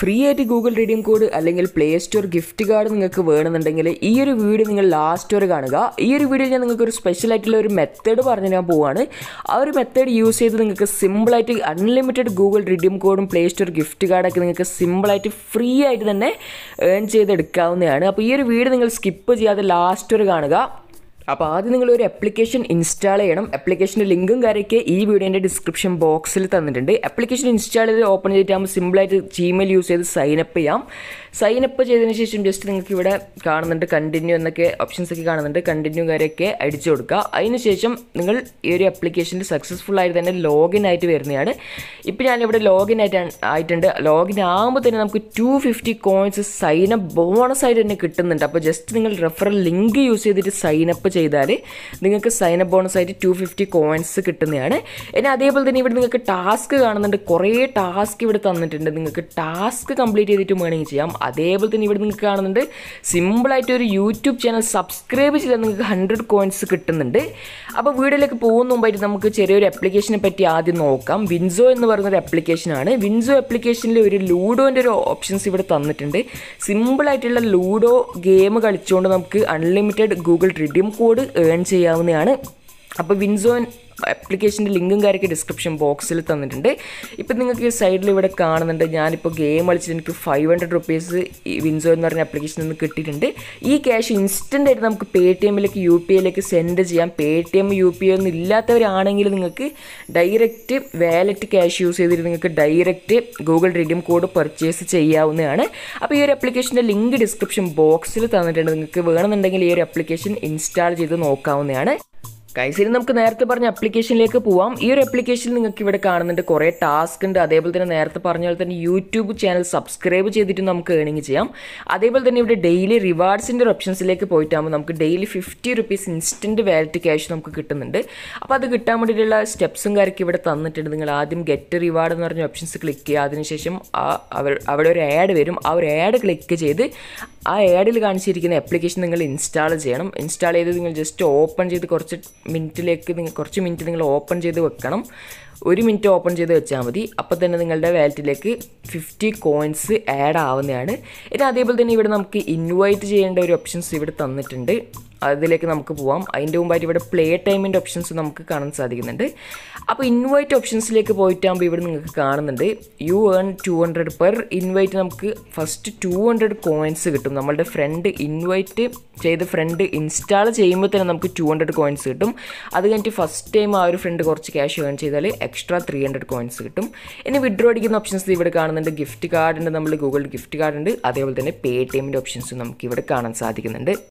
free ആയിട്ട് Google redeem code അല്ലെങ്കിൽ play store gift card നിങ്ങൾക്ക് വേണമെന്നുണ്ടെങ്കിൽ ഈ ഒരു വീഡിയോ നിങ്ങൾ ലാസ്റ്റ് വരെ കാണുക ഈ ഒരു വീഡിയോയിൽ ഞാൻ നിങ്ങൾക്ക് ഒരു സ്പെഷ്യൽ ആയിട്ടുള്ള ഒരു മെത്തേഡ് പറഞ്ഞു തരാൻ പോവാണ് ആ ഒരു മെത്തേഡ് യൂസ് ചെയ്ത് നിങ്ങൾക്ക് സിമ്പിളായിട്ട് അൺലിമിറ്റഡ് ഗൂഗിൾ റീഡിയം കോഡും പ്ലേ സ്റ്റോർ ഗിഫ്റ്റ് കാർഡൊക്കെ നിങ്ങൾക്ക് സിമ്പിളായിട്ട് ഫ്രീ ആയിട്ട് തന്നെ ഏൺ ചെയ്തെടുക്കാവുന്നതാണ് അപ്പോൾ ഈ ഒരു വീഡിയോ നിങ്ങൾ സ്കിപ്പ് ചെയ്യാതെ ലാസ്റ്റ് വരെ കാണുക അപ്പോൾ ആദ്യം നിങ്ങൾ ഒരു ആപ്ലിക്കേഷൻ ഇൻസ്റ്റാൾ ചെയ്യണം ആപ്ലിക്കേഷൻ്റെ ലിങ്കും കാര്യമൊക്കെ ഈ വീഡിയോൻ്റെ ഡിസ്ക്രിപ്ഷൻ ബോക്സിൽ തന്നിട്ടുണ്ട് ആപ്ലിക്കേഷൻ ഇൻസ്റ്റാൾ ചെയ്ത് ഓപ്പൺ ചെയ്തിട്ടാകുമ്പോൾ സിമ്പിളായിട്ട് ജിമെയിൽ യൂസ് ചെയ്ത് സൈനപ്പ് ചെയ്യാം സൈനപ്പ് ചെയ്തതിന് ശേഷം ജസ്റ്റ് നിങ്ങൾക്ക് ഇവിടെ കാണുന്നുണ്ട് കണ്ടിന്യൂ എന്നൊക്കെ ഓപ്ഷൻസ് ഒക്കെ കാണുന്നുണ്ട് കണ്ടിന്യൂ കാര്യമൊക്കെ അടിച്ചു കൊടുക്കുക അതിന് ശേഷം നിങ്ങൾ ഈ ഒരു ആപ്ലിക്കേഷനിൽ സക്സസ്ഫുൾ ആയിട്ട് തന്നെ ലോഗിൻ ആയിട്ട് വരുന്നതാണ് ഇപ്പോൾ ഞാനിവിടെ ലോഗിൻ ആയിട്ട് ആയിട്ടുണ്ട് ലോഗിൻ ആകുമ്പോൾ തന്നെ നമുക്ക് two fifty coins sign up bonus ആയിട്ട് തന്നെ കിട്ടുന്നുണ്ട് അപ്പോൾ ജസ്റ്റ് നിങ്ങൾ റെഫറൽ ലിങ്ക് യൂസ് ചെയ്തിട്ട് സൈനപ്പ് ചെയ്താൽ നിങ്ങൾക്ക് സൈനപ്പ് ബോണസ് ആയിട്ട് ടു ഫിഫ്റ്റി കോയിൻസ് കിട്ടുന്നതാണ് ഇനി അതേപോലെ തന്നെ ഇവിടെ നിങ്ങൾക്ക് ടാസ്ക് കാണുന്നുണ്ട് കുറേ ടാസ്ക് ഇവിടെ തന്നിട്ടുണ്ട് നിങ്ങൾക്ക് ടാസ്ക് കംപ്ലീറ്റ് ചെയ്തിട്ട് വേണമെങ്കിൽ ചെയ്യാം അതേപോലെ തന്നെ ഇവിടെ നിങ്ങൾക്ക് കാണുന്നുണ്ട് സിമ്പിളായിട്ട് ഒരു യൂട്യൂബ് ചാനൽ സബ്സ്ക്രൈബ് ചെയ്താൽ നിങ്ങൾക്ക് ഹൺഡ്രഡ് കോയിൻസ് കിട്ടുന്നുണ്ട് അപ്പോൾ വീഡിയോയിലേക്ക് പോകുന്ന മുമ്പായിട്ട് നമുക്ക് ചെറിയൊരു ആപ്ലിക്കേഷനെ പറ്റി ആദ്യം നോക്കാം വിൻസോ എന്ന് പറയുന്ന ഒരു ആപ്ലിക്കേഷനാണ് വിൻസോ ആപ്ലിക്കേഷനിൽ ഒരു ലൂഡോൻ്റെ ഒരു ഓപ്ഷൻസ് ഇവിടെ തന്നിട്ടുണ്ട് സിമ്പിളായിട്ടുള്ള ലൂഡോ ഗെയിം കളിച്ചുകൊണ്ട് നമുക്ക് unlimited Google redeem code earn ചെയ്യാവുന്നതാണ് അപ്പോൾ വിൻസോ ആപ്ലിക്കേഷൻ്റെ ലിങ്കും കാര്യമൊക്കെ ഡിസ്ക്രിപ്ഷൻ ബോക്സിൽ തന്നിട്ടുണ്ട് ഇപ്പം നിങ്ങൾക്ക് ഈ സൈഡിൽ ഇവിടെ കാണുന്നുണ്ട് ഞാനിപ്പോൾ ഗെയിം കളിച്ചിട്ട് എനിക്ക് ഫൈവ് ഹൺഡ്രഡ് റുപ്പീസ് ഈ വിൻസോ എന്ന് പറഞ്ഞ ആപ്ലിക്കേഷനിൽ നിന്ന് കിട്ടിയിട്ടുണ്ട് ഈ ക്യാഷ് ഇൻസ്റ്റൻ്റ് ആയിട്ട് നമുക്ക് പേ ടി എമ്മിലേക്ക് യു പി ഐയിലേക്ക് സെൻഡ് ചെയ്യാം Paytm U P I ഒന്നും ഇല്ലാത്തവരാണെങ്കിൽ നിങ്ങൾക്ക് ഡയറക്റ്റ് വാലറ്റ് ക്യാഷ് യൂസ് ചെയ്തിട്ട് നിങ്ങൾക്ക് direct Google redeem code purchase ചെയ്യാവുന്നതാണ് അപ്പോൾ ഈ ഒരു ആപ്ലിക്കേഷൻ്റെ ലിങ്ക് ഡിസ്ക്രിപ്ഷൻ ബോക്സിൽ തന്നിട്ടുണ്ട് നിങ്ങൾക്ക് വേണമെന്നുണ്ടെങ്കിൽ ഈ ഒരു ആപ്ലിക്കേഷൻ ഇൻസ്റ്റാൾ ചെയ്ത് നോക്കാവുന്നതാണ് കൈസിൽ നമുക്ക് നേരത്തെ പറഞ്ഞ ആപ്ലിക്കേഷനിലേക്ക് പോവാം ഈ ഒരു ആപ്ലിക്കേഷനിൽ നിങ്ങൾക്ക് ഇവിടെ കാണുന്നുണ്ട് കുറേ ടാസ്ക് ഉണ്ട് അതേപോലെ തന്നെ നേരത്തെ പറഞ്ഞ പോലെ തന്നെ യൂട്യൂബ് ചാനൽ സബ്സ്ക്രൈബ് ചെയ്തിട്ട് നമുക്ക് ഏണിങ് ചെയ്യാം അതേപോലെ തന്നെ ഇവിടെ ഡെയിലി റിവാർഡ്സിൻ്റെ ഒരു ഓപ്ഷൻസിലേക്ക് പോയിട്ടാകുമ്പോൾ നമുക്ക് daily fifty rupees instant wallet cash നമുക്ക് കിട്ടുന്നുണ്ട് അപ്പോൾ അത് കിട്ടാൻ വേണ്ടിയിട്ടുള്ള സ്റ്റെപ്സും കാര്യമൊക്കെ ഇവിടെ തന്നിട്ടുണ്ട് നിങ്ങൾ ആദ്യം ഗെറ്റ് റിവാർഡ് എന്ന് പറഞ്ഞ ഓപ്ഷൻസ് ക്ലിക്ക് ചെയ്യുക അതിനുശേഷം ആ അവർ അവിടെ ഒരു ആഡ് വരും ആ ഒരു ആഡ് ക്ലിക്ക് ചെയ്ത് ആ ആഡിൽ കാണിച്ചിരിക്കുന്ന ആപ്ലിക്കേഷൻ നിങ്ങൾ ഇൻസ്റ്റാൾ ചെയ്യണം ഇൻസ്റ്റാൾ ചെയ്ത് നിങ്ങൾ ജസ്റ്റ് ഓപ്പൺ ചെയ്ത് കുറച്ച് മിനിറ്റിലേക്ക് നിങ്ങൾ കുറച്ച് മിനിറ്റ് നിങ്ങൾ ഓപ്പൺ ചെയ്ത് വെക്കണം ഒരു മിനിറ്റ് ഓപ്പൺ ചെയ്ത് വെച്ചാൽ മതി അപ്പോൾ തന്നെ നിങ്ങളുടെ വാലറ്റിലേക്ക് ഫിഫ്റ്റി കോയിൻസ് ആഡ് ആവുന്നതാണ് ഇനി അതേപോലെ തന്നെ ഇവിടെ നമുക്ക് ഇൻവൈറ്റ് ചെയ്യേണ്ട ഒരു ഓപ്ഷൻസ് ഇവിടെ തന്നിട്ടുണ്ട് അതിലേക്ക് നമുക്ക് പോവാം അതിൻ്റെ മുമ്പായിട്ട് ഇവിടെ പ്ലേ ടൈമിൻ്റെ ഓപ്ഷൻസ് നമുക്ക് കാണാൻ സാധിക്കുന്നുണ്ട് അപ്പോൾ ഇൻവൈറ്റ് ഓപ്ഷൻസിലേക്ക് പോയിട്ടാകുമ്പോൾ ഇവിടെ നിങ്ങൾക്ക് കാണുന്നുണ്ട് you earn two hundred per invite നമുക്ക് ഫസ്റ്റ് ടു ഹൺഡ്രഡ് കോയിൻസ് കിട്ടും നമ്മളുടെ ഫ്രണ്ട് ഇൻവൈറ്റ് ചെയ്ത് ഫ്രണ്ട് ഇൻസ്റ്റാൾ ചെയ്യുമ്പോൾ തന്നെ നമുക്ക് ടു ഹൺഡ്രഡ് കോയിൻസ് കിട്ടും അത് കഴിഞ്ഞിട്ട് ഫസ്റ്റ് ടൈം ആ ഒരു ഫ്രണ്ട് കുറച്ച് ക്യാഷ് ഏൺ ചെയ്താൽ എക്സ്ട്രാ ത്രീ ഹൺഡ്രഡ് കോയിൻസ് കിട്ടും ഇനി വിഡ്രോ അടിക്കുന്ന ഓപ്ഷൻസ് ഇവിടെ കാണുന്നുണ്ട് ഗിഫ്റ്റ് കാർഡ് ഉണ്ട് നമ്മൾ ഗൂഗിൾ ഗിഫ്റ്റ് കാർഡ് ഉണ്ട് അതേപോലെ തന്നെ പേ ടി എമ്മിൻ്റെ ഓപ്ഷൻസ് നമുക്ക് ഇവിടെ കാണാൻ സാധിക്കുന്നുണ്ട്